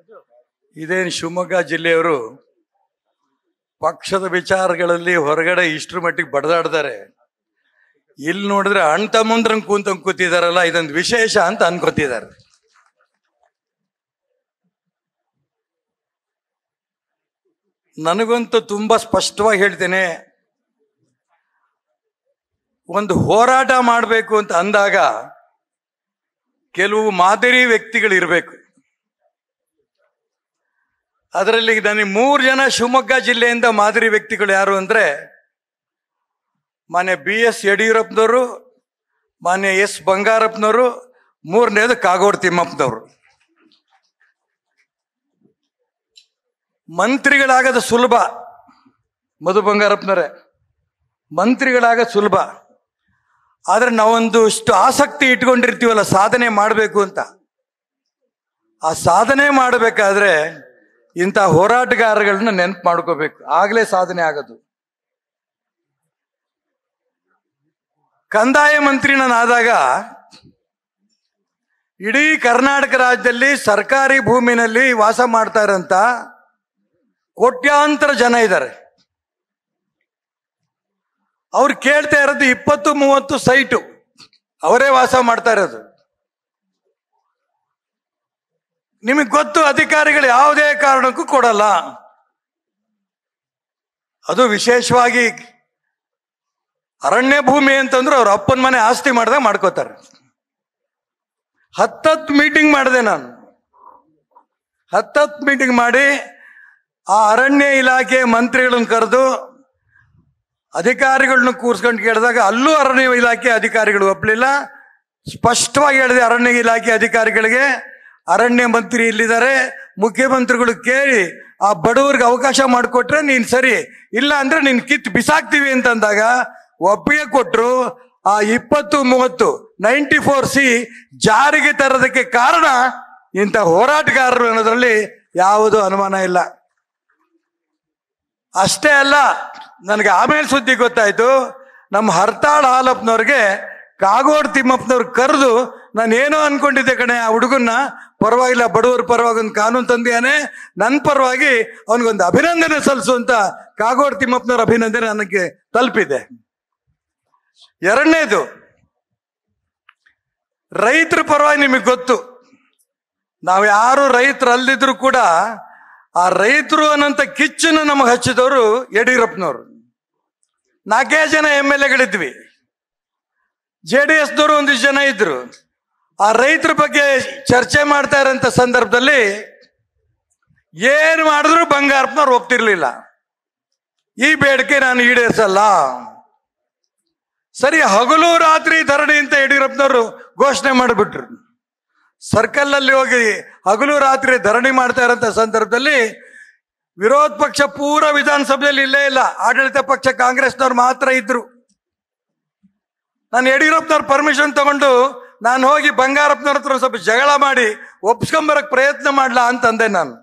ಇದೇನು ಶಿವಮೊಗ್ಗ ಜಿಲ್ಲೆಯವರು ಪಕ್ಷದ ವಿಚಾರಗಳಲ್ಲಿ ಹೊರಗಡೆ ಇಷ್ಟರ ಮಟ್ಟಿಗೆ ಬಡದಾಡ್ತಾರೆ ಇಲ್ಲಿ ನೋಡಿದ್ರೆ ಅಣ್ಣ ತಮ್ಮಂದ್ರಂಗ್ ಕೂತಂಗ್ ಕೂತಿದಾರಲ್ಲ ಇದೊಂದು ವಿಶೇಷ ಅಂತ ಅನ್ಕೋತಿದ್ದಾರೆ ನನಗಂತೂ ತುಂಬಾ ಸ್ಪಷ್ಟವಾಗಿ ಹೇಳ್ತೇನೆ ಒಂದು ಹೋರಾಟ ಮಾಡಬೇಕು ಅಂತ ಅಂದಾಗ ಕೆಲವು ಮಾದರಿ ವ್ಯಕ್ತಿಗಳು ಇರಬೇಕು ಅದರಲ್ಲಿ ನನಗೆ ಮೂರು ಜನ ಶಿವಮೊಗ್ಗ ಜಿಲ್ಲೆಯಿಂದ ಮಾದರಿ ವ್ಯಕ್ತಿಗಳು ಯಾರು ಅಂದ್ರೆ ಮಾನ್ಯ ಬಿ ಎಸ್ ಯಡಿಯೂರಪ್ಪನವರು ಮಾನ್ಯ ಎಸ್ ಬಂಗಾರಪ್ಪನವರು ಮೂರನೇದು ಕಾಗೋಡು ತಿಮ್ಮಪ್ಪನವರು ಮಂತ್ರಿಗಳಾಗದ ಸುಲಭ ಮಧು ಬಂಗಾರಪ್ಪನವರೇ ಮಂತ್ರಿಗಳಾಗದ ಸುಲಭ ಆದ್ರೆ ನಾವೊಂದು ಇಷ್ಟು ಆಸಕ್ತಿ ಇಟ್ಕೊಂಡಿರ್ತೀವಲ್ಲ ಸಾಧನೆ ಮಾಡಬೇಕು ಅಂತ ಆ ಸಾಧನೆ ಮಾಡಬೇಕಾದ್ರೆ ಇಂಥ ಹೋರಾಟಗಾರಗಳನ್ನ ನೆನಪು ಮಾಡ್ಕೋಬೇಕು ಆಗ್ಲೇ ಸಾಧನೆ ಆಗೋದು ಕಂದಾಯ ಮಂತ್ರಿ ನಾನಾದಾಗ ಇಡೀ ಕರ್ನಾಟಕ ರಾಜ್ಯದಲ್ಲಿ ಸರ್ಕಾರಿ ಭೂಮಿನಲ್ಲಿ ವಾಸ ಮಾಡ್ತಾ ಇರೋಂಥ ಕೋಟ್ಯಾಂತರ ಜನ ಇದ್ದಾರೆ ಅವ್ರು ಕೇಳ್ತಾ ಇರೋದು ಇಪ್ಪತ್ತು ಮೂವತ್ತು ಸೈಟು ಅವರೇ ವಾಸ ಮಾಡ್ತಾ ಇರೋದು ನಿಮಗೆ ಗೊತ್ತು ಅಧಿಕಾರಿಗಳು ಯಾವುದೇ ಕಾರಣಕ್ಕೂ ಕೊಡಲ್ಲ ಅದು ವಿಶೇಷವಾಗಿ ಅರಣ್ಯ ಭೂಮಿ ಅಂತಂದ್ರೆ ಅವ್ರ ಅಪ್ಪನ ಮನೆ ಆಸ್ತಿ ಮಾಡ್ದೆ ಮಾಡ್ಕೋತಾರೆ ಹತ್ತತ್ತು ಮೀಟಿಂಗ್ ಮಾಡಿದೆ ನಾನು ಹತ್ತತ್ತು ಮೀಟಿಂಗ್ ಮಾಡಿ ಆ ಅರಣ್ಯ ಇಲಾಖೆ ಮಂತ್ರಿಗಳನ್ನ ಕರೆದು ಅಧಿಕಾರಿಗಳನ್ನ ಕೂರ್ಸ್ಕೊಂಡು ಕೇಳಿದಾಗ ಅಲ್ಲೂ ಅರಣ್ಯ ಇಲಾಖೆ ಅಧಿಕಾರಿಗಳು ಒಪ್ಪಲಿಲ್ಲ ಸ್ಪಷ್ಟವಾಗಿ ಹೇಳಿದೆ ಅರಣ್ಯ ಇಲಾಖೆ ಅಧಿಕಾರಿಗಳಿಗೆ ಅರಣ್ಯ ಮಂತ್ರಿ ಇಲ್ಲಿದ್ದಾರೆ ಮುಖ್ಯಮಂತ್ರಿಗಳು ಕೇಳಿ ಆ ಬಡವರಿಗೆ ಅವಕಾಶ ಮಾಡಿಕೊಟ್ರೆ ನೀನ್ ಸರಿ ಇಲ್ಲ ಅಂದ್ರೆ ನೀನ್ ಕಿತ್ ಬಿಸಾಕ್ತಿವಿ ಅಂತಂದಾಗ ಒಪ್ಪಿಗೆ ಕೊಟ್ರು ಆ ಇಪ್ಪತ್ತು ಮೂವತ್ತು ನೈಂಟಿ ಫೋರ್ ಸಿ ಜಾರಿಗೆ ತರೋದಕ್ಕೆ ಕಾರಣ ಇಂಥ ಹೋರಾಟಗಾರರು ಅನ್ನೋದ್ರಲ್ಲಿ ಯಾವುದೂ ಅನುಮಾನ ಇಲ್ಲ ಅಷ್ಟೇ ಅಲ್ಲ ನನಗೆ ಆಮೇಲೆ ಸುದ್ದಿ ಗೊತ್ತಾಯ್ತು ನಮ್ಮ ಹರ್ತಾಳ್ ಹಾಲಪ್ಪನವ್ರಿಗೆ ಕಾಗೋಡ್ ತಿಮ್ಮಪ್ಪನವ್ರು ಕರೆದು ನಾನು ಏನೋ ಅನ್ಕೊಂಡಿದ್ದೆ ಕಣೆ ಆ ಹುಡುಗನ್ನ ಪರವಾಗಿಲ್ಲ ಬಡವರ ಪರವಾಗಿ ಒಂದು ಕಾನೂನು ತಂದಿಯಾನೆ ನನ್ನ ಪರವಾಗಿ ಅವನಿಗೊಂದು ಅಭಿನಂದನೆ ಸಲ್ಲಿಸು ಅಂತ ಕಾಗೋಡ್ ತಿಮ್ಮಪ್ಪನವ್ರ ಅಭಿನಂದನೆ ನನಗೆ ತಲುಪಿದೆ ಎರಡನೇದು ರೈತರ ಪರವಾಗಿ ನಿಮಗೆ ಗೊತ್ತು ನಾವು ಯಾರು ರೈತರು ಅಲ್ದಿದ್ರು ಕೂಡ ಆ ರೈತರು ಅನ್ನೋಂಥ ಕಿಚ್ಚನ್ನು ನಮಗೆ ಹಚ್ಚಿದವರು ಯಡಿಯೂರಪ್ಪನವರು ನಾಲ್ಕೇ ಜನ ಎಮ್ ಎಲ್ ಎಗಳಿದ್ವಿ ಜೆ ಡಿ ಎಸ್ದವರು ಒಂದಿಷ್ಟು ಜನ ಇದ್ರು ಆ ರೈತರ ಬಗ್ಗೆ ಚರ್ಚೆ ಮಾಡ್ತಾ ಇರೋಂಥ ಸಂದರ್ಭದಲ್ಲಿ ಏನು ಮಾಡಿದ್ರು ಬಂಗಾರಪ್ಪನವ್ರು ಒಪ್ತಿರ್ಲಿಲ್ಲ ಈ ಬೇಡಿಕೆ ನಾನು ಈಡೇರಿಸಲ್ಲ ಸರಿ ಹಗಲು ರಾತ್ರಿ ಧರಣಿ ಅಂತ ಯಡಿಯೂರಪ್ಪನವರು ಘೋಷಣೆ ಮಾಡಿಬಿಟ್ರು ಸರ್ಕಲ್ ಅಲ್ಲಿ ಹೋಗಿ ಹಗಲು ರಾತ್ರಿ ಧರಣಿ ಮಾಡ್ತಾ ಇರೋಂಥ ಸಂದರ್ಭದಲ್ಲಿ ವಿರೋಧ ಪಕ್ಷ ಪೂರ ವಿಧಾನಸಭೆಯಲ್ಲಿ ಇಲ್ಲೇ ಇಲ್ಲ ಆಡಳಿತ ಪಕ್ಷ ಕಾಂಗ್ರೆಸ್ನವ್ರು ಮಾತ್ರ ಇದ್ರು ನಾನು ಯಡಿಯೂರಪ್ಪನವ್ರ ಪರ್ಮಿಷನ್ ತಗೊಂಡು ನಾನು ಹೋಗಿ ಬಂಗಾರಪ್ಪನವ್ರ ಹತ್ರ ಸ್ವಲ್ಪ ಜಗಳ ಮಾಡಿ ಒಪ್ಸ್ಕೊಂಬರಕ್ ಪ್ರಯತ್ನ ಮಾಡ್ಲಾ ಅಂತಂದೆ ನಾನು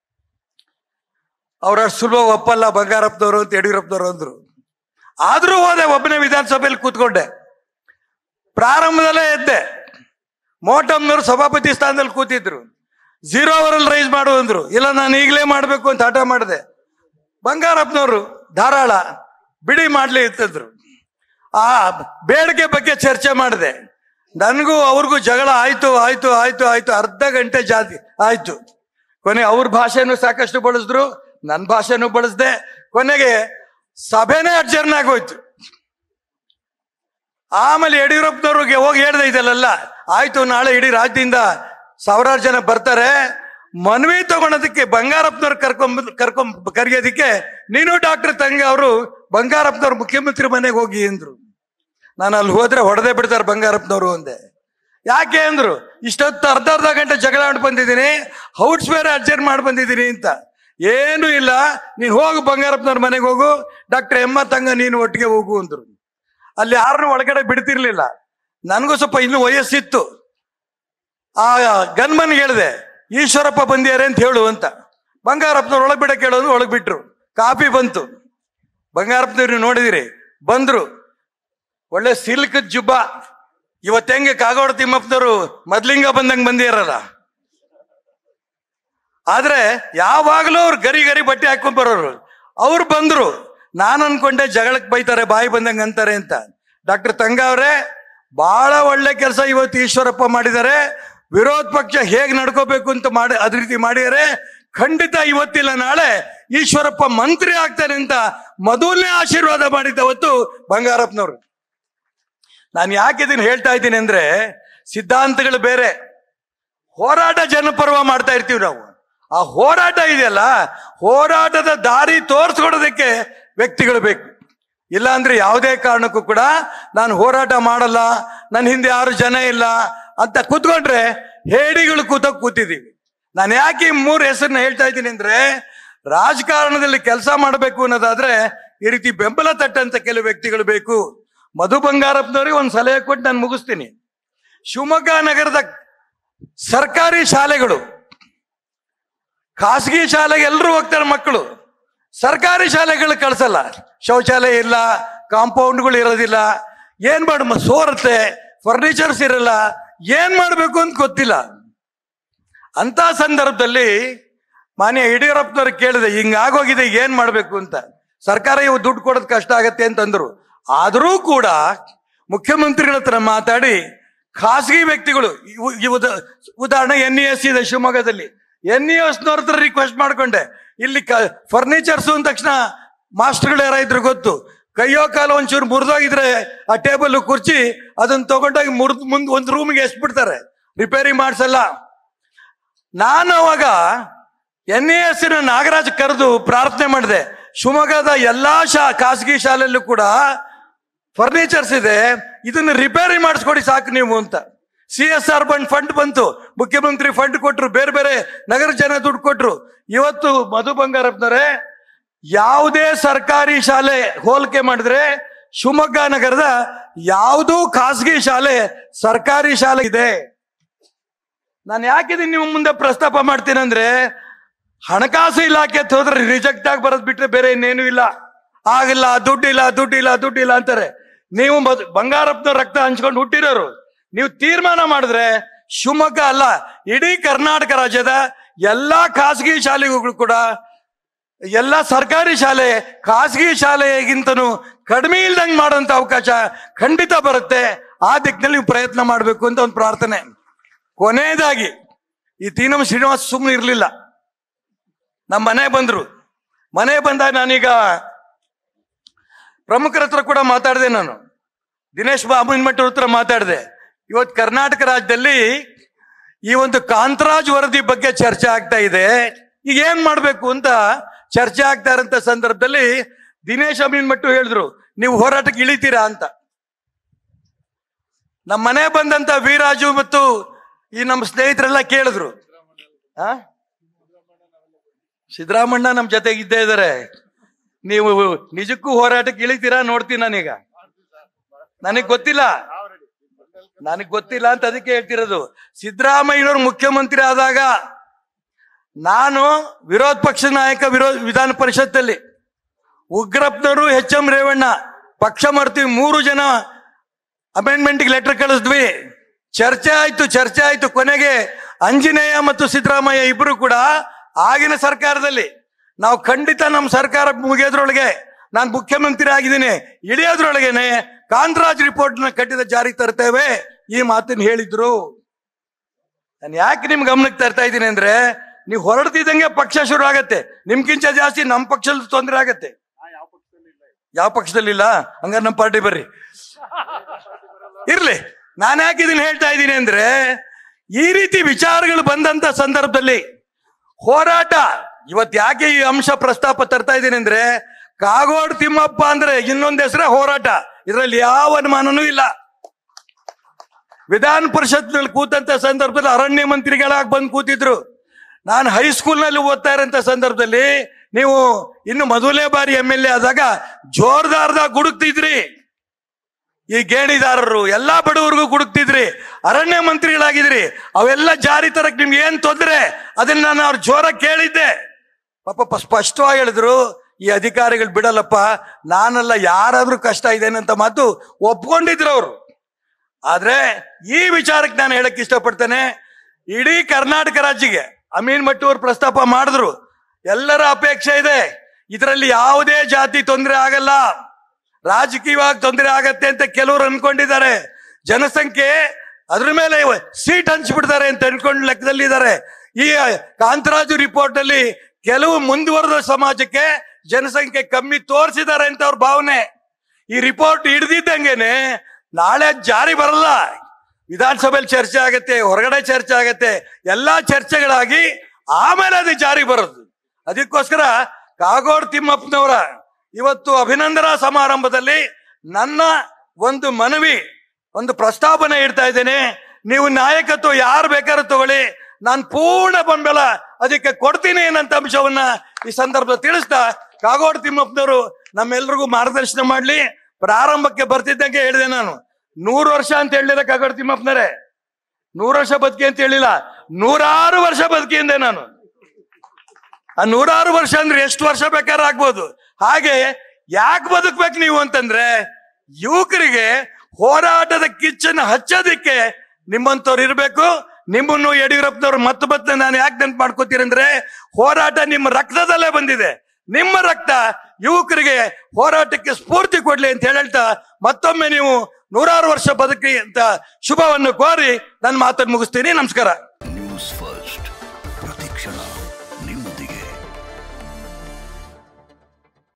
ಅವ್ರ ಅಷ್ಟು ಸುಲಭ ಒಪ್ಪಲ್ಲ ಬಂಗಾರಪ್ಪನವರು ಅಂತ ಯಡಿಯೂರಪ್ಪನವರು ಅಂದ್ರು ಆದ್ರೂ ಹೋದೆ ಒಬ್ಬನೇ ವಿಧಾನಸಭೆಯಲ್ಲಿ ಕೂತ್ಕೊಂಡೆ ಪ್ರಾರಂಭದಲ್ಲೇ ಎದ್ದೆ ಮೋಟಮ್ನವರು ಸಭಾಪತಿ ಸ್ಥಾನದಲ್ಲಿ ಕೂತಿದ್ರು ಝೀರೋ ಅವರಲ್ಲಿ ರೈಸ್ ಮಾಡು ಅಂದ್ರು ಇಲ್ಲ ನಾನು ಈಗಲೇ ಮಾಡಬೇಕು ಅಂತ ಹಠ ಮಾಡಿದೆ ಬಂಗಾರಪ್ಪನವರು ಧಾರಾಳ ಬಿಡಿ ಮಾಡ್ಲಿ ಅಂತಂದ್ರು ಆ ಬೇಡಿಕೆ ಬಗ್ಗೆ ಚರ್ಚೆ ಮಾಡಿದೆ ನನಗೂ ಅವ್ರಿಗೂ ಜಗಳ ಆಯ್ತು ಆಯ್ತು ಆಯ್ತು ಆಯ್ತು ಅರ್ಧ ಗಂಟೆ ಜಾತಿ ಆಯ್ತು ಕೊನೆ ಅವ್ರ ಭಾಷೆನೂ ಸಾಕಷ್ಟು ಬಳಸಿದ್ರು ನನ್ನ ಭಾಷೆನೂ ಬಳಸ್ದೆ ಕೊನೆಗೆ ಸಭೆನೇ ಅಡ್ಜರ್ನ್ ಆಗೋಯ್ತು ಆಮೇಲೆ ಯಡಿಯೂರಪ್ಪನವ್ರಿಗೆ ಹೋಗಿ ಹೇಳ್ದೆ ಇದೆಲ್ಲ ಆಯ್ತು ನಾಳೆ ಇಡೀ ರಾಜ್ಯದಿಂದ ಸಾವಿರಾರು ಜನ ಬರ್ತಾರೆ ಮನವಿ ತಗೊಳೋದಕ್ಕೆ ಬಂಗಾರಪ್ಪನವ್ರು ಕರ್ಕೊಂಡ್ ಕರ್ಕೊಂಡ್ ಕರೆಯೋದಕ್ಕೆ ನೀನು ಡಾಕ್ಟರ್ ತಂಗಿ ಅವರು ಬಂಗಾರಪ್ಪನವ್ರು ಮುಖ್ಯಮಂತ್ರಿ ಮನೆಗೆ ಹೋಗಿ ಅಂದ್ರು ನಾನು ಅಲ್ಲಿ ಹೋದ್ರೆ ಹೊಡೆದೇ ಬಿಡ್ತಾರೆ ಬಂಗಾರಪ್ಪನವರು ಅಂದೆ ಯಾಕೆ ಅಂದ್ರು ಇಷ್ಟೊತ್ತು ಅರ್ಧ ಅರ್ಧ ಗಂಟೆ ಜಗಳ ಆಡ್ ಬಂದಿದ್ದೀನಿ ಹೌಟ್ಸ್ ಬೇರೆ ಅಡ್ಜಸ್ಟ್ ಮಾಡಿ ಬಂದಿದ್ದೀನಿ ಅಂತ ಏನು ಇಲ್ಲ ನೀನು ಹೋಗು ಬಂಗಾರಪ್ಪನವ್ರ ಮನೆಗೆ ಹೋಗು ಡಾಕ್ಟರ್ ಎಮ್ಮ ತಂಗ ನೀನು ಒಟ್ಟಿಗೆ ಹೋಗು ಅಂದ್ರು ಅಲ್ಲಿ ಯಾರನ್ನು ಒಳಗಡೆ ಬಿಡ್ತಿರ್ಲಿಲ್ಲ ನನಗೂ ಸ್ವಲ್ಪ ಇನ್ನು ವಯಸ್ಸಿತ್ತು ಆ ಗನ್ಮನ್ ಹೇಳಿದೆ ಈಶ್ವರಪ್ಪ ಬಂದಿದ್ದಾರೆ ಅಂತ ಹೇಳು ಅಂತ ಬಂಗಾರಪ್ಪನವ್ರು ಒಳಗೆ ಬಿಡಕ್ಕೆ ಹೇಳೋದು ಒಳಗೆ ಬಿಟ್ರು ಕಾಫಿ ಬಂತು ಬಂಗಾರಪ್ಪನವ್ರು ನೀವು ನೋಡಿದಿರಿ ಬಂದ್ರು ಒಳ್ಳೆ ಸಿಲ್ಕ್ ಜುಬ್ಬ ಇವತ್ತು ಹೆಂಗೆ ಕಾಗೋಡ ತಿಮ್ಮಪ್ಪನವರು ಮೊದ್ಲಿಂಗ ಬಂದಂಗೆ ಬಂದಿರಲ್ಲ ಆದ್ರೆ ಯಾವಾಗಲೂ ಅವ್ರು ಗರಿ ಗರಿ ಬಟ್ಟೆ ಹಾಕೊಂಡ್ ಬರೋರು ಅವ್ರು ಬಂದ್ರು ನಾನು ಅನ್ಕೊಂಡೆ ಜಗಳಕ್ಕೆ ಬೈತಾರೆ ಬಾಯಿ ಬಂದಂಗೆ ಅಂತಾರೆ ಅಂತ ಡಾಕ್ಟರ್ ತಂಗ ಅವರೇ ಬಹಳ ಒಳ್ಳೆ ಕೆಲಸ ಇವತ್ತು ಈಶ್ವರಪ್ಪ ಮಾಡಿದ್ದಾರೆ ವಿರೋಧ ಪಕ್ಷ ಹೇಗ್ ನಡ್ಕೋಬೇಕು ಅಂತ ಮಾಡಿ ಅದ ರೀತಿ ಮಾಡಿದರೆ ಖಂಡಿತ ಇವತ್ತಿಲ್ಲ ನಾಳೆ ಈಶ್ವರಪ್ಪ ಮಂತ್ರಿ ಆಗ್ತಾರೆ ಅಂತ ಮೊದಲನೇ ಆಶೀರ್ವಾದ ಮಾಡಿದ್ದ ಅವತ್ತು ಬಂಗಾರಪ್ಪನವ್ರು ನಾನು ಯಾಕೆ ಇದನ್ನ ಹೇಳ್ತಾ ಇದ್ದೀನಿ ಅಂದ್ರೆ ಸಿದ್ಧಾಂತಗಳು ಬೇರೆ ಹೋರಾಟ ಜನಪರ್ವ ಮಾಡ್ತಾ ಇರ್ತೀವಿ ನಾವು ಆ ಹೋರಾಟ ಇದೆಯಲ್ಲ ಹೋರಾಟದ ದಾರಿ ತೋರಿಸ್ಕೊಡೋದಕ್ಕೆ ವ್ಯಕ್ತಿಗಳು ಬೇಕು ಇಲ್ಲ ಅಂದ್ರೆ ಯಾವುದೇ ಕಾರಣಕ್ಕೂ ಕೂಡ ನಾನು ಹೋರಾಟ ಮಾಡಲ್ಲ ನನ್ನ ಹಿಂದೆ ಯಾರು ಜನ ಇಲ್ಲ ಅಂತ ಕೂತ್ಕೊಂಡ್ರೆ ಹೇಡಿಗಳು ಕೂತ ಕೂತಿದ್ದೀವಿ ನಾನು ಯಾಕೆ ಈ ಮೂರು ಹೆಸರನ್ನ ಹೇಳ್ತಾ ಇದ್ದೀನಿ ಅಂದ್ರೆ ರಾಜಕಾರಣದಲ್ಲಿ ಕೆಲಸ ಮಾಡಬೇಕು ಅನ್ನೋದಾದ್ರೆ ಈ ರೀತಿ ಬೆಂಬಲ ತಟ್ಟಂತ ಕೆಲವು ವ್ಯಕ್ತಿಗಳು ಬೇಕು ಮಧು ಬಂಗಾರಪ್ಪನವ್ರಿಗೆ ಒಂದು ಸಲಹೆ ಕೊಟ್ಟು ನಾನು ಮುಗಿಸ್ತೀನಿ ಶಿವಮೊಗ್ಗ ನಗರದ ಸರ್ಕಾರಿ ಶಾಲೆಗಳು ಖಾಸಗಿ ಶಾಲೆಗೆ ಎಲ್ಲರೂ ಹೋಗ್ತಾರೆ ಮಕ್ಕಳು ಸರ್ಕಾರಿ ಶಾಲೆಗಳು ಕಳ್ಸಲ್ಲ ಶೌಚಾಲಯ ಇಲ್ಲ ಕಾಂಪೌಂಡ್ಗಳು ಇರೋದಿಲ್ಲ ಏನ್ ಮಾಡ ಸೋರುತ್ತೆ ಫರ್ನಿಚರ್ಸ್ ಇರಲ್ಲ ಏನ್ ಮಾಡಬೇಕು ಅಂತ ಗೊತ್ತಿಲ್ಲ ಅಂತ ಸಂದರ್ಭದಲ್ಲಿ ಮಾನ್ಯ ಯಡಿಯೂರಪ್ಪನವ್ರು ಕೇಳಿದೆ ಹಿಂಗಾಗೋಗಿದೆ ಏನ್ ಮಾಡಬೇಕು ಅಂತ ಸರ್ಕಾರ ಇವು ದುಡ್ಡು ಕೊಡೋದು ಕಷ್ಟ ಆಗತ್ತೆ ಅಂತಂದ್ರು ಆದರೂ ಕೂಡ ಮುಖ್ಯಮಂತ್ರಿಗಳ ಹತ್ರ ಮಾತಾಡಿ ಖಾಸಗಿ ವ್ಯಕ್ತಿಗಳು ಇವು- ಇವು ಉದ- ಉದಾಹರಣೆ ಎನ್ ಇ ಎಸ್ ಇದೆ ಶಿವಮೊಗ್ಗದಲ್ಲಿ ಎನ್ ಇ ಎಸ್ನವ್ರ ಹತ್ರ ರಿಕ್ವೆಸ್ಟ್ ಮಾಡ್ಕೊಂಡೆ ಇಲ್ಲಿ ಫರ್ನಿಚರ್ಸ್ ಅಂದ ತಕ್ಷಣ ಮಾಸ್ಟರ್ಗಳು ಯಾರಾದ್ರು ಗೊತ್ತು ಕೈಯೋ ಕಾಲು ಒಂಚೂರು ಮುರಿದೋಗಿದ್ರೆ ಆ ಟೇಬಲ್ ಕುರ್ಚಿ ಅದನ್ನ ತಗೊಂಡೋಗಿ ಮುರಿದ್ ಮುಂದ್ ಒಂದು ರೂಮಿಗೆ ಎಸ್ಬಿಡ್ತಾರೆ ರಿಪೇರಿ ಮಾಡ್ಸಲ್ಲ ನಾನು ಅವಾಗ ಎನ್ ಎ ಎಸ್ ನಾಗರಾಜ್ ಕರೆದು ಪ್ರಾರ್ಥನೆ ಮಾಡಿದೆ ಶಿವಮೊಗ್ಗದ ಎಲ್ಲಾ ಶಾ ಖಾಸಗಿ ಶಾಲೆಯಲ್ಲೂ ಕೂಡ ಫರ್ನಿಚರ್ಸ್ ಇದೆ ಇದನ್ನ ರಿಪೇರಿ ಮಾಡಿಸ್ಕೊಡಿ ಸಾಕು ನೀವು ಅಂತ ಸಿ ಎಸ್ ಆರ್ ಬಂಡ್ ಫಂಡ್ ಬಂತು ಮುಖ್ಯಮಂತ್ರಿ ಫಂಡ್ ಕೊಟ್ರು ಬೇರೆ ಬೇರೆ ನಗರ ಜನ ದುಡ್ಡು ಕೊಟ್ರು ಇವತ್ತು ಮಧು ಬಂಗಾರಪ್ಪನವರೇ ಯಾವುದೇ ಸರ್ಕಾರಿ ಶಾಲೆ ಹೋಲಿಕೆ ಮಾಡಿದ್ರೆ ಶಿವಮೊಗ್ಗ ನಗರದ ಯಾವುದೂ ಖಾಸಗಿ ಶಾಲೆ ಸರ್ಕಾರಿ ಶಾಲೆ ಇದೆ ನಾನು ಯಾಕಿದೀನಿ ನಿಮ್ಮ ಮುಂದೆ ಪ್ರಸ್ತಾಪ ಮಾಡ್ತೀನಿ ಅಂದ್ರೆ ಹಣಕಾಸು ಇಲಾಖೆ ಹತ್ರ ಹೋದ್ರೆ ರಿಜೆಕ್ಟ್ ಆಗಿ ಬರೋದ್ ಬಿಟ್ರೆ ಬೇರೆ ಇನ್ನೇನು ಇಲ್ಲ ಆಗಿಲ್ಲ ದುಡ್ಡಿಲ್ಲ ದುಡ್ಡಿಲ್ಲ ದುಡ್ಡಿಲ್ಲ ಅಂತಾರೆ ನೀವು ಮದ್- ಬಂಗಾರಪ್ಪನ ರಕ್ತ ಹಂಚ್ಕೊಂಡು ಹುಟ್ಟಿರೋರು ನೀವು ತೀರ್ಮಾನ ಮಾಡಿದ್ರೆ ಶಿವಮೊಗ್ಗ ಅಲ್ಲ ಇಡೀ ಕರ್ನಾಟಕ ರಾಜ್ಯದ ಎಲ್ಲಾ ಖಾಸಗಿ ಶಾಲೆಗಳು ಕೂಡ ಎಲ್ಲ ಸರ್ಕಾರಿ ಶಾಲೆ ಖಾಸಗಿ ಶಾಲೆಗಿಂತನೂ ಕಡಿಮೆ ಇಲ್ದಂಗೆ ಮಾಡೋಂಥ ಅವಕಾಶ ಖಂಡಿತ ಬರುತ್ತೆ ಆ ದಿಕ್ಕಿನಲ್ಲಿ ನೀವು ಪ್ರಯತ್ನ ಮಾಡಬೇಕು ಅಂತ ಒಂದು ಪ್ರಾರ್ಥನೆ ಕೊನೆಯದಾಗಿ ಈ ತೀನಂ ಶ್ರೀನಿವಾಸ್ ಸುಮ್ಮನೆ ಇರಲಿಲ್ಲ ನಮ್ಮ ಮನೆ ಬಂದ್ರು ಮನೆ ಬಂದಾಗ ನಾನೀಗ ಪ್ರಮುಖರ ಹತ್ರ ಕೂಡ ಮಾತಾಡಿದೆ ನಾನು ದಿನೇಶ್ ಬಾಬು ಮಠ ಹತ್ರ ಮಾತಾಡಿದೆ ಇವತ್ತು ಕರ್ನಾಟಕ ರಾಜ್ಯದಲ್ಲಿ ಈ ಒಂದು ಕಾಂತರಾಜ್ ವರದಿ ಬಗ್ಗೆ ಚರ್ಚೆ ಆಗ್ತಾ ಇದೆ ಈಗ ಏನ್ ಮಾಡ್ಬೇಕು ಅಂತ ಚರ್ಚೆ ಆಗ್ತಾ ಇರೋಂಥ ಸಂದರ್ಭದಲ್ಲಿ ದಿನೇಶ್ ಅಮೀನ್ ಮಟ್ಟು ಹೇಳಿದ್ರು ನೀವು ಹೋರಾಟಕ್ಕೆ ಇಳಿತೀರಾ ಅಂತ ನಮ್ಮ ಮನೆ ಬಂದಂತ ವೀರಾಜು ಮತ್ತು ಈ ನಮ್ಮ ಸ್ನೇಹಿತರೆಲ್ಲ ಕೇಳಿದ್ರು ಆ ಸಿದ್ದರಾಮಣ್ಣ ನಮ್ಮ ಜೊತೆಗೆ ಇದ್ದೇ ಇದ್ದಾರೆ ನೀವು ನಿಜಕ್ಕೂ ಹೋರಾಟಕ್ಕೆ ಇಳಿತೀರಾ ನೋಡ್ತೀನಿ ನಾನೀಗ ನನಗ್ ಗೊತ್ತಿಲ್ಲ ನನಗ್ ಗೊತ್ತಿಲ್ಲ ಅಂತ ಅದಕ್ಕೆ ಹೇಳ್ತಿರೋದು ಸಿದ್ದರಾಮಯ್ಯನವರು ಮುಖ್ಯಮಂತ್ರಿ ಆದಾಗ ನಾನು ವಿರೋಧ ಪಕ್ಷದ ನಾಯಕ ವಿರೋಧ ವಿಧಾನ ಪರಿಷತ್ತಲ್ಲಿ ಉಗ್ರಪ್ಪನವರು ಎಚ್ ಎಂ ರೇವಣ್ಣ ಪಕ್ಷ ಮಾಡ್ತೀವಿ ಮೂರು ಜನ ಅಮೆಂಡ್ಮೆಂಟ್ಗೆ ಲೆಟರ್ ಕಳಿಸಿದ್ವಿ ಚರ್ಚೆ ಆಯ್ತು ಚರ್ಚೆ ಆಯ್ತು ಕೊನೆಗೆ ಅಂಜನೇಯ ಮತ್ತು ಸಿದ್ದರಾಮಯ್ಯ ಇಬ್ರು ಕೂಡ ಆಗಿನ ಸರ್ಕಾರದಲ್ಲಿ ನಾವು ಖಂಡಿತ ನಮ್ಮ ಸರ್ಕಾರ ಮುಗಿಯೋದ್ರೊಳಗೆ ನಾನು ಮುಖ್ಯಮಂತ್ರಿ ಆಗಿದ್ದೀನಿ ಇಳಿಯೋದ್ರೊಳಗೇನೆ ಕಾಂತರಾಜ್ ರಿಪೋರ್ಟ್ ನ ಕಟ್ಟಿದ ಜಾರಿ ತರ್ತೇವೆ ಈ ಮಾತನ್ನ ಹೇಳಿದ್ರು ನಾನು ಯಾಕೆ ನಿಮ್ ಗಮನಕ್ಕೆ ತರ್ತಾ ಇದ್ದೀನಿ ಅಂದ್ರೆ ನೀವು ಹೊರಡ್ತಿದ್ದಂಗೆ ಪಕ್ಷ ಶುರು ಆಗತ್ತೆ ನಿಮ್ಗಿಂತ ಜಾಸ್ತಿ ನಮ್ಮ ಪಕ್ಷದಲ್ಲಿ ತೊಂದರೆ ಆಗತ್ತೆ ಯಾವ ಪಕ್ಷದಲ್ಲಿ ಇಲ್ಲ ಹಂಗಾರೆ ನಮ್ಮ ಪಾರ್ಟಿ ಬರ್ರಿ ಇರ್ಲಿ ನಾನು ಯಾಕೆ ಇದನ್ನ ಹೇಳ್ತಾ ಇದ್ದೀನಿ ಅಂದ್ರೆ ಈ ರೀತಿ ವಿಚಾರಗಳು ಬಂದಂತ ಸಂದರ್ಭದಲ್ಲಿ ಹೋರಾಟ ಇವತ್ ಯಾಕೆ ಈ ಅಂಶ ಪ್ರಸ್ತಾಪ ತರ್ತಾ ಇದ್ದೀನಿ ಅಂದ್ರೆ ಕಾಗೋಡು ತಿಮ್ಮಪ್ಪ ಅಂದ್ರೆ ಇನ್ನೊಂದ್ ಹೆಸರೇ ಹೋರಾಟ ಇದರಲ್ಲಿ ಯಾವ ಅನುಮಾನನೂ ಇಲ್ಲ ವಿಧಾನ ಪರಿಷತ್ನಲ್ಲಿ ಕೂತಂತ ಸಂದರ್ಭದಲ್ಲಿ ಅರಣ್ಯ ಮಂತ್ರಿಗಳಾಗಿ ಬಂದು ಕೂತಿದ್ರು ನಾನು ಹೈಸ್ಕೂಲ್ನಲ್ಲಿ ಓದ್ತಾ ಇರೋಂಥ ಸಂದರ್ಭದಲ್ಲಿ ನೀವು ಇನ್ನು ಮೊದಲನೇ ಬಾರಿ ಎಂ ಎಲ್ ಎ ಆದಾಗ ಜೋರ್ದಾರ್ದಾಗ ಗುಡುಕ್ತಿದ್ರಿ ಈ ಗೇಣಿದಾರರು ಎಲ್ಲಾ ಬಡವರಿಗೂ ಗುಡುಕ್ತಿದ್ರಿ ಅರಣ್ಯ ಮಂತ್ರಿಗಳಾಗಿದ್ರಿ ಅವೆಲ್ಲ ಜಾರಿ ತರಕ್ ನಿಮ್ಗೆ ಏನ್ ತೊಂದ್ರೆ ಅದನ್ನ ನಾನು ಅವ್ರ ಜೋರ ಕೇಳಿದ್ದೆ ಪಾಪ ಪ- ಸ್ಪಷ್ಟವಾಗಿ ಹೇಳಿದ್ರು ಈ ಅಧಿಕಾರಿಗಳು ಬಿಡಲ್ಲಪ್ಪ ನಾನಲ್ಲ ಯಾರಾದ್ರೂ ಕಷ್ಟ ಇದೆ ಅಂತ ಮಾತು ಒಪ್ಕೊಂಡಿದ್ರು ಅವರು ಆದ್ರೆ ಈ ವಿಚಾರಕ್ಕೆ ನಾನು ಹೇಳಕ್ ಇಷ್ಟಪಡ್ತೇನೆ ಇಡೀ ಕರ್ನಾಟಕ ರಾಜ್ಯಕ್ಕೆ ಅಮೀನ್ ಮಟ್ಟೂರ್ ಪ್ರಸ್ತಾಪ ಮಾಡಿದ್ರು ಎಲ್ಲರ ಅಪೇಕ್ಷೆ ಇದೆ ಇದರಲ್ಲಿ ಯಾವುದೇ ಜಾತಿ ತೊಂದರೆ ಆಗಲ್ಲ ರಾಜಕೀಯವಾಗಿ ತೊಂದರೆ ಆಗತ್ತೆ ಅಂತ ಕೆಲವರು ಅನ್ಕೊಂಡಿದ್ದಾರೆ ಜನಸಂಖ್ಯೆ ಅದ್ರ ಮೇಲೆ ಸೀಟ್ ಹಂಚ್ಬಿಡ್ತಾರೆ ಅಂತ ಅನ್ಕೊಂಡ್ ಲೆಕ್ಕದಲ್ಲಿದ್ದಾರೆ ಈ ಕಾಂತರಾಜು ರಿಪೋರ್ಟ್ ಅಲ್ಲಿ ಕೆಲವು ಮುಂದುವರೆದ ಸಮಾಜಕ್ಕೆ ಜನಸಂಖ್ಯೆ ಕಮ್ಮಿ ತೋರಿಸಿದ್ದಾರೆ ಅಂತ ಅವ್ರ ಭಾವನೆ ಈ ರಿಪೋರ್ಟ್ ಹಿಡ್ದಿದ್ದಂಗೆನೆ ನಾಳೆ ಜಾರಿ ಬರಲ್ಲ ವಿಧಾನಸಭೆಯಲ್ಲಿ ಚರ್ಚೆ ಆಗತ್ತೆ ಹೊರಗಡೆ ಚರ್ಚೆ ಆಗತ್ತೆ ಎಲ್ಲಾ ಚರ್ಚೆಗಳಾಗಿ ಆಮೇಲೆ ಅದು ಜಾರಿ ಬರೋದು ಅದಕ್ಕೋಸ್ಕರ ಕಾಗೋಡು ತಿಮ್ಮಪ್ಪನವರ ಇವತ್ತು ಅಭಿನಂದನಾ ಸಮಾರಂಭದಲ್ಲಿ ನನ್ನ ಒಂದು ಮನವಿ ಒಂದು ಪ್ರಸ್ತಾವನೆ ಇಡ್ತಾ ಇದ್ದೇನೆ ನೀವು ನಾಯಕತ್ವ ಯಾರು ಬೇಕಾದ್ರೂ ತಗೊಳ್ಳಿ ನಾನು ಪೂರ್ಣ ಬೆಂಬಲ ಅದಕ್ಕೆ ಕೊಡ್ತೀನಿ ಏನಂತ ಅಂಶವನ್ನ ಈ ಸಂದರ್ಭದಲ್ಲಿ ತಿಳಿಸ್ತಾ ಕಾಗೋಡು ತಿಮ್ಮಪ್ಪನವರು ನಮ್ಮೆಲ್ರಿಗೂ ಮಾರ್ಗದರ್ಶನ ಮಾಡ್ಲಿ ಪ್ರಾರಂಭಕ್ಕೆ ಬರ್ತಿದ್ದಂಗೆ ಹೇಳಿದೆ ನಾನು ನೂರು ವರ್ಷ ಅಂತ ಹೇಳಿರ ಕಾಗೋಡು ತಿಮ್ಮಪ್ಪನರೇ ನೂರು ವರ್ಷ ಬದುಕಿ ಅಂತ ಹೇಳಿಲ್ಲ ನೂರಾರು ವರ್ಷ ಬದುಕಿ ಅಂದೆ ನಾನು ಆ ನೂರಾರು ವರ್ಷ ಅಂದ್ರೆ ಎಷ್ಟು ವರ್ಷ ಬೇಕಾದ್ರೆ ಆಗ್ಬೋದು ಹಾಗೆ ಯಾಕೆ ಬದುಕ್ಬೇಕು ನೀವು ಅಂತಂದ್ರೆ ಯುವಕರಿಗೆ ಹೋರಾಟದ ಕಿಚ್ಚನ್ನು ಹಚ್ಚೋದಿಕ್ಕೆ ನಿಮ್ಮಂತವ್ರು ಇರ್ಬೇಕು ನಿಮ್ಮನ್ನು ಯಡಿಯೂರಪ್ಪನವ್ರು ಮತ್ತೆ ಮತ್ತೆ ನಾನು ಯಾಕೆ ನೆನ್ಪು ಮಾಡ್ಕೋತೀರಿ ಅಂದ್ರೆ ಹೋರಾಟ ನಿಮ್ಮ ರಕ್ತದಲ್ಲೇ ಬಂದಿದೆ ನಿಮ್ಮ ರಕ್ತ ಯುವಕರಿಗೆ ಹೋರಾಟಕ್ಕೆ ಸ್ಫೂರ್ತಿ ಕೊಡ್ಲಿ ಅಂತ ಹೇಳ್ತಾ ಮತ್ತೊಮ್ಮೆ ನೀವು ನೂರಾರು ವರ್ಷ ಬದುಕಿ ಅಂತ ಶುಭವನ್ನು ಕೋರಿ ನನ್ನ ಮಾತನ್ನು ಮುಗಿಸ್ತೀನಿ ನಮಸ್ಕಾರ